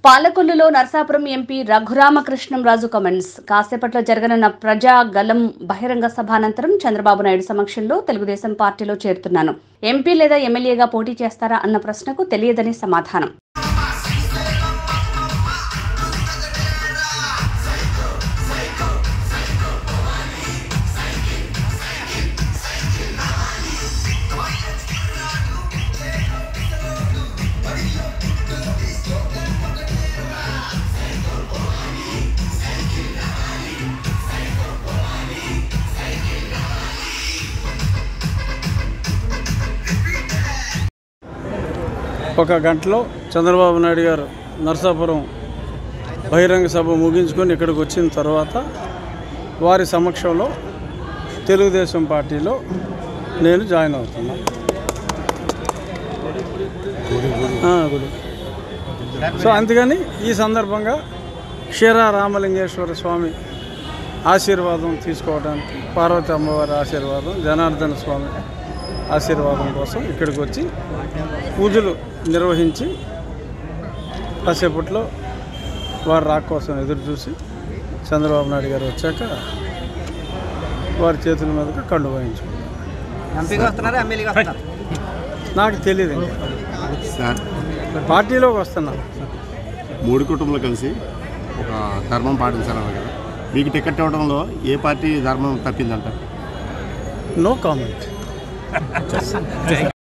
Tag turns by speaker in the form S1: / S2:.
S1: పాలకొల్లులో Narasapuram MP Raghurama Krishnam Raju comments కాసేపట్లో జరగనున్న ప్రజా గలం బహిరంగ సభ అనంతరం చంద్రబాబు నాయుడు సమక్షంలో తెలుగుదేశం పార్టీలో చేరుతున్నాను ఎంపీ లేదా ఎమ్మెల్యేగా పోటీ చేస్తారా అన్న ప్రశ్నకు తెలియదని సమాధానం
S2: ఒక గంటలో చంద్రబాబు నాయుడు గారు నరసాపురం బహిరంగ సభ ముగించుకొని ఇక్కడికి వచ్చిన తర్వాత వారి సమక్షంలో తెలుగుదేశం పార్టీలో నేను జాయిన్ అవుతున్నా ఆ, గుడి సో అందుకని ఈ సందర్భంగా క్షీర రామలింగేశ్వర స్వామి ఆశీర్వాదం తీసుకోవడానికి పార్వతి అమ్మవారి ఆశీర్వాదం జనార్దన స్వామి ఆశీర్వాదం కోసం ఇక్కడికి వచ్చి పూజలు నిర్వహించి కాసేపట్లో వారి రాక కోసం ఎదురు చూసి చంద్రబాబు నాయుడు గారు వచ్చాక వారి చేతుల మీదకి కళ్ళు వాయించుకుంటాం
S3: ఎంపీగా వస్తున్నారా ఎమ్మెల్యేగా వస్తున్నారు
S2: నాకు తెలియదు ఇంకా
S4: సార్
S2: పార్టీలోకి వస్తున్నాను
S4: మూడు కుటుంబాలు కలిసి ఒక ధర్మం పాటించాలన్నారు కదా మీకు టికెట్ ఇవ్వడంలో ఏ పార్టీ ధర్మం తప్పిందంట
S2: నో కామెంట్